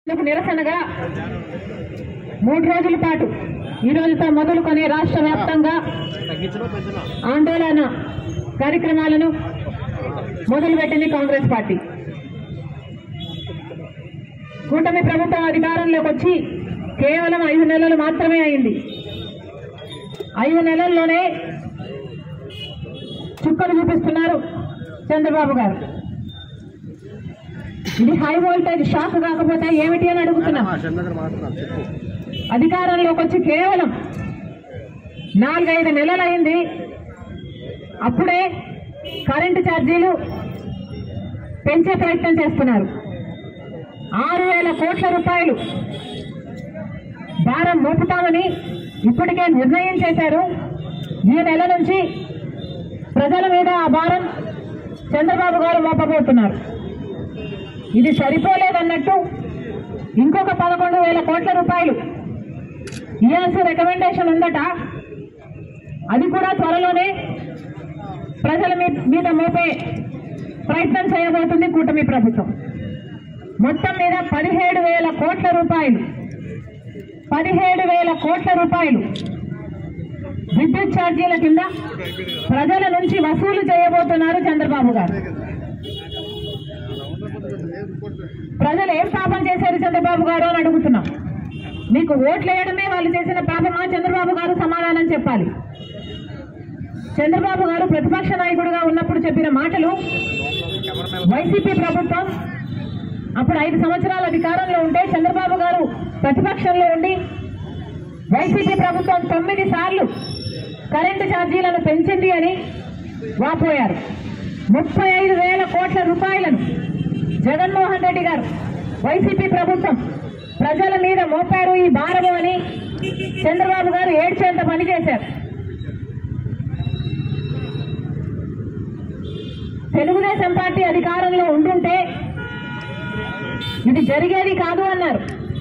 ఇందుకు నిరసనగా మూడు రోజుల పాటు ఈ రోజుతో మొదలుకొని రాష్ట్ర వ్యాప్తంగా ఆందోళన కార్యక్రమాలను మొదలుపెట్టింది కాంగ్రెస్ పార్టీ కూటమి ప్రభుత్వం అధికారంలోకి వచ్చి కేవలం ఐదు నెలలు మాత్రమే అయింది ఐదు నెలల్లోనే చుక్కలు చూపిస్తున్నారు చంద్రబాబు గారు ఇది హై వోల్టేజ్ షాక్ కాకపోతే ఏమిటి అని అడుగుతున్నాం అధికారంలోకి వచ్చి కేవలం నాలుగైదు నెలలైంది అప్పుడే కరెంటు ఛార్జీలు పెంచే ప్రయత్నం చేస్తున్నారు ఆరు వేల కోట్ల రూపాయలు భారం మోపుతామని ఇప్పటికే నిర్ణయం చేశారు ఈ నెల నుంచి ప్రజల మీద ఆ భారం చంద్రబాబు గారు మోపబోతున్నారు ఇది సరిపోలేదన్నట్టు ఇంకొక పదకొండు వేల కోట్ల రూపాయలు ఇవ్వాల్సిన రికమెండేషన్ ఉందట అది కూడా త్వరలోనే ప్రజల మీ- మీద మోపే ప్రయత్నం చేయబోతుంది కూటమి ప్రభుత్వం మొత్తం మీద పదిహేడు వేల కోట్ల రూపాయలు పదిహేడు వేల కోట్ల రూపాయలు విద్యుత్ ఛార్జీల కింద ప్రజల నుంచి వసూలు చేయబోతున్నారు చంద్రబాబు గారు ప్రజలు ఏం పాపం చేశారు చంద్రబాబు గారు అని అడుగుతున్నాం మీకు ఓట్లు వేయడమే వాళ్ళు చేసిన పాపమా చంద్రబాబు గారు సమాధానం చెప్పాలి చంద్రబాబు గారు ప్రతిపక్ష నాయకుడిగా ఉన్నప్పుడు చెప్పిన మాటలు వైసీపీ ప్రభుత్వం అప్పుడు ఐదు సంవత్సరాల అధికారంలో ఉంటే చంద్రబాబు గారు ప్రతిపక్షంలో ఉండి వైసీపీ ప్రభుత్వం తొమ్మిది సార్లు కరెంటు ఛార్జీలను పెంచింది అని వాపోయారు ముప్పై ఐదు వేల కోట్ల రూపాయలను జగన్మోహన్ రెడ్డి గారు వైసీపీ ప్రభుత్వం ప్రజల మీద మోపారు ఈ భారము అని చంద్రబాబు గారు ఏడ్చేంత పని చేశారు తెలుగుదేశం పార్టీ అధికారంలో ఉండుంటే ఇది జరిగేది కాదు అన్నారు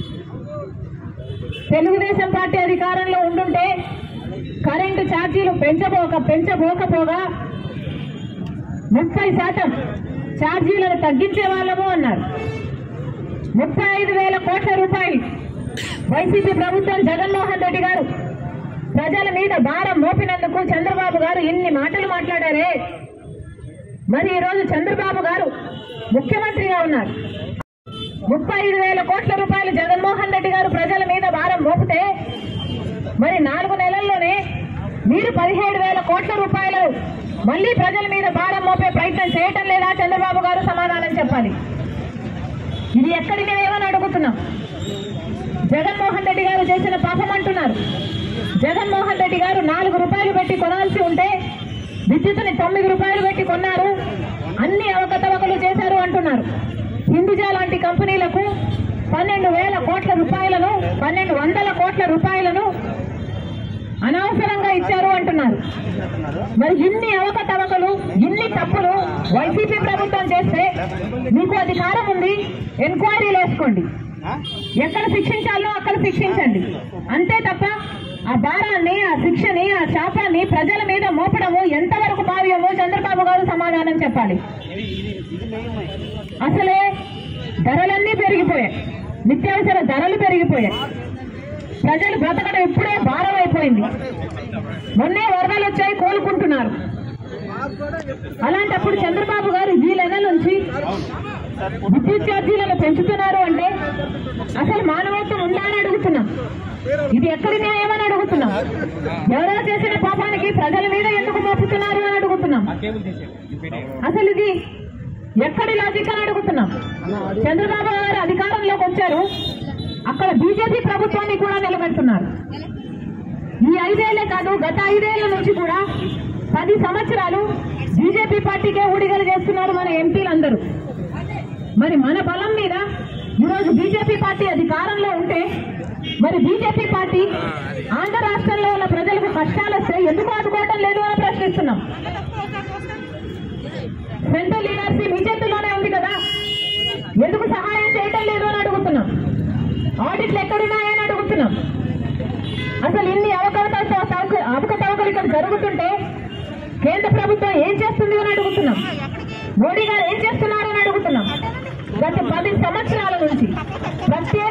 తెలుగుదేశం పార్టీ అధికారంలో ఉండుంటే కరెంటు ఛార్జీలు పెంచబోక పెంచబోకపోగా ముప్పై శాతం ఛార్జీలను తగ్గించే వాళ్ళము అన్నారు ముప్పై ఐదు వేల కోట్ల రూపాయలు వైసీపీ ప్రభుత్వం జగన్మోహన్ రెడ్డి గారు ప్రజల మీద భారం మోపినందుకు చంద్రబాబు గారు ఇన్ని మాటలు మాట్లాడారే మరి ఈరోజు చంద్రబాబు గారు ముఖ్యమంత్రిగా ఉన్నారు ముప్పై ఐదు వేల కోట్ల రూపాయలు జగన్మోహన్ రెడ్డి గారు ప్రజల మీద భారం మోపితే మరి నాలుగు నెలల్లోనే మీరు పదిహేడు వేల కోట్ల రూపాయలు మళ్ళీ ప్రజల మీద భారం మోపే ప్రయత్నం చేయటం లేదా చంద్రబాబు గారు సమాధానం చెప్పాలి ఇది ఎక్కడి మేమని అడుగుతున్నాం జగన్మోహన్ రెడ్డి గారు చేసిన పాపం అంటున్నారు జగన్మోహన్ రెడ్డి గారు నాలుగు రూపాయలు పెట్టి కొనాల్సి ఉంటే విద్యుత్తుని తొమ్మిది రూపాయలు పెట్టి కొన్నారు అన్ని అవకతవకలు చేశారు అంటున్నారు హిందుజా లాంటి కంపెనీలకు పన్నెండు వేల కోట్ల రూపాయలను పన్నెండు వందల కోట్ల రూపాయలను అనవసరంగా ఇచ్చారు అంటున్నారు మరి ఇన్ని అవకతవకలు ఇన్ని తప్పులు వైసీపీ ప్రభుత్వం చేస్తే మీకు అధికారం ఉంది ఎంక్వైరీలు వేసుకోండి ఎక్కడ శిక్షించాలో అక్కడ శిక్షించండి అంతే తప్ప ఆ భారాన్ని ఆ శిక్షని ఆ శాపాన్ని ప్రజల మీద మోపడము ఎంతవరకు భావ్యమో చంద్రబాబు గారు సమాధానం చెప్పాలి అసలే ధరలన్నీ పెరిగిపోయాయి నిత్యావసర ధరలు పెరిగిపోయాయి ప్రజలు బ్రతకడం ఇప్పుడే భారం అయిపోయింది మొన్నే వరదలు వచ్చాయి కోలుకుంటున్నారు అలాంటప్పుడు చంద్రబాబు గారు ఈ నెల నుంచి విద్యుత్ ఛార్జీలను పెంచుతున్నారు అంటే అసలు మానవత్వం ఉందా అని అడుగుతున్నాం ఇది ఎక్కడి న్యాయమని అడుగుతున్నాం ఎవరో చేసిన పాపానికి ప్రజల మీద ఎందుకు మోపుతున్నారు అని అడుగుతున్నాం అసలు ఇది ఎక్కడి లాజిక్ అని అడుగుతున్నాం చంద్రబాబు గారు అధికారంలోకి వచ్చారు అక్కడ బీజేపీ ప్రభుత్వాన్ని కూడా నిలబెడుతున్నారు ఈ ఐదేళ్లే కాదు గత ఐదేళ్ల నుంచి కూడా పది సంవత్సరాలు బీజేపీ పార్టీకే ఊడిగలు చేస్తున్నారు మన ఎంపీలందరూ మరి మన బలం మీద ఈరోజు బీజేపీ పార్టీ అధికారంలో ఉంటే మరి బీజేపీ పార్టీ ఆంధ్ర రాష్ట్రంలో ఉన్న ప్రజలకు కష్టాలు వస్తే ఎందుకు ఆదుకోవడం లేదు అని ప్రశ్నిస్తున్నాం సెంట్రల్ లీడర్సీ మీ చేతుల్లోనే ఉంది కదా ఎందుకు సహాయం చేయటం లేదు అని అడుగుతున్నాం ఆడిట్లు ఎక్కడున్నాయని అడుగుతున్నాం అసలు ఇన్ని అవకతవకలు అవకతవకలు ఇక్కడ జరుగుతుంటే కేంద్ర ప్రభుత్వం ఏం చేస్తుంది అని అడుగుతున్నాం మోడీ గారు ఏం చేస్తున్నారు అని అడుగుతున్నాం గత పది సంవత్సరాల నుంచి ప్రతి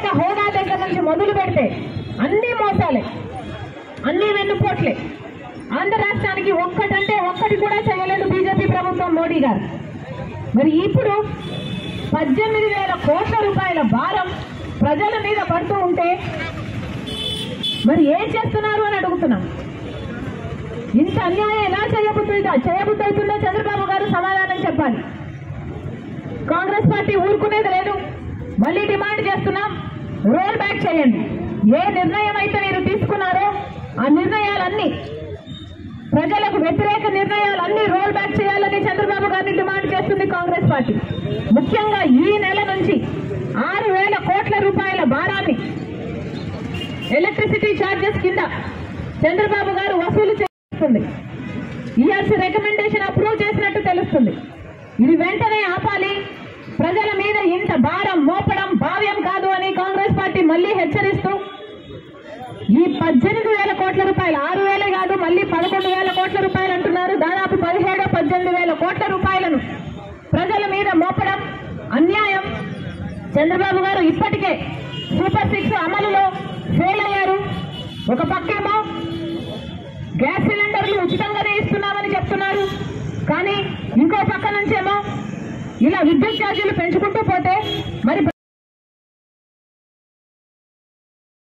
అన్ని మోసాలే అన్ని వెన్నుపోట్లే ఆంధ్ర రాష్ట్రానికి ఒక్కటంటే ఒక్కటి కూడా చేయలేదు బీజేపీ ప్రభుత్వం మోడీ గారు మరి ఇప్పుడు పద్దెనిమిది వేల కోట్ల రూపాయల భారం ప్రజల మీద పడుతూ ఉంటే మరి ఏం చేస్తున్నారు అని అడుగుతున్నాం ఇంత అన్యాయం ఎలా చేయబుద్దుతుందో చేయబుద్దవుతుందో చంద్రబాబు గారు సమాధానం చెప్పాలి కాంగ్రెస్ పార్టీ ఊరుకునేది లేదు మళ్ళీ డిమాండ్ చేస్తున్నాం రోల్ బ్యాక్ చేయండి ఏ నిర్ణయం అయితే మీరు తీసుకున్నారో ఆ నిర్ణయాలన్నీ ప్రజలకు వ్యతిరేక నిర్ణయాలన్నీ రోల్ బ్యాక్ చేయాలని చంద్రబాబు గారిని డిమాండ్ చేస్తుంది కాంగ్రెస్ పార్టీ ముఖ్యంగా ఈ నెల నుంచి ఆరు వేల కోట్ల రూపాయల భారాన్ని ఎలక్ట్రిసిటీ ఛార్జెస్ కింద చంద్రబాబు గారు వసూలు చేస్తుంది ఈఆర్సీ రికమెండేషన్ అప్రూవ్ చేసినట్టు తెలుస్తుంది ఇది వెంటనే ఆపాలి ప్రజల మీద ఇంత భారం మోపడం భావ్యం కాదు అని కాంగ్రెస్ పార్టీ మళ్ళీ హెచ్చరిస్తూ ఈ పద్దెనిమిది వేల కోట్ల రూపాయలు ఆరు వేలే కాదు మళ్ళీ పదకొండు వేల కోట్ల రూపాయలు అంటున్నారు దాదాపు పదిహేడు పద్దెనిమిది వేల కోట్ల రూపాయలను ప్రజల మీద మోపడం అన్యాయం చంద్రబాబు గారు ఇప్పటికే సూపర్ సిక్స్ అమలులో ఫెయిల్ అయ్యారు ఒక పక్కేమో గ్యాస్ సిలిండర్లు ఉచితంగానే ఇస్తున్నామని చెప్తున్నారు కానీ ఇంకో పక్క నుంచేమో ఇలా విద్యుత్ ఛార్జీలు పెంచుకుంటూ పోతే మరి